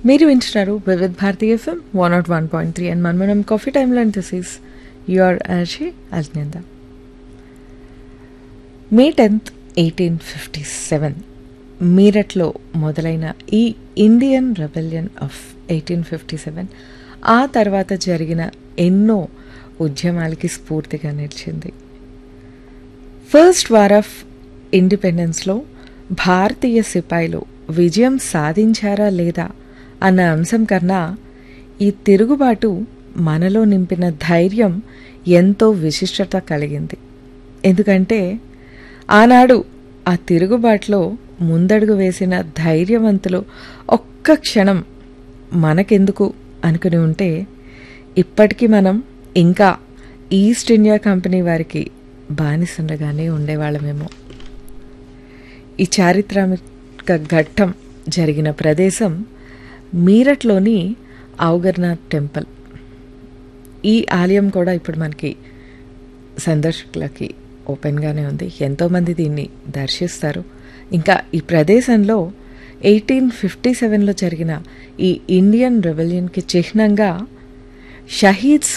మీరు వింటున్నారు Vividh Bharati FM one naught one point three and మన మనం కాఫీ టైంలో and this is your Arshi అజ్ఞంద May tenth eighteen fifty seven మీరట్లో మొదలైన ఈ Indian rebellion of eighteen fifty seven ఆ తర్వాత జరిగిన ఎన్నో ఉద్యమాలకి స్ఫూర్తిగా నిలిచింది ఫస్ట్ వార్ ఆఫ్ ఇండిపెండెన్స్లో భారతీయ సిపాయిలు విజయం సాధించారా లేదా అన్న అంశం కన్నా ఈ తిరుగుబాటు మనలో నింపిన ధైర్యం ఎంతో విశిష్టత కలిగింది ఎందుకంటే ఆనాడు ఆ తిరుగుబాటులో ముందడుగు వేసిన ధైర్యవంతులు ఒక్క క్షణం మనకెందుకు అనుకుని ఉంటే ఇప్పటికీ మనం ఇంకా ఈస్ట్ ఇండియా కంపెనీ వారికి బానిసండగానే ఉండేవాళ్ళమేమో ఈ చారిత్రాత్మక ఘట్టం జరిగిన ప్రదేశం మీరట్లోని ఔగర్నాథ్ టెంపుల్ ఈ ఆలయం కూడా ఇప్పుడు మనకి సందర్శకులకి ఓపెన్గానే ఉంది ఎంతోమంది దీన్ని దర్శిస్తారు ఇంకా ఈ ప్రదేశంలో ఎయిటీన్ ఫిఫ్టీ సెవెన్లో జరిగిన ఈ ఇండియన్ రెవల్యూన్కి చిహ్నంగా షహీద్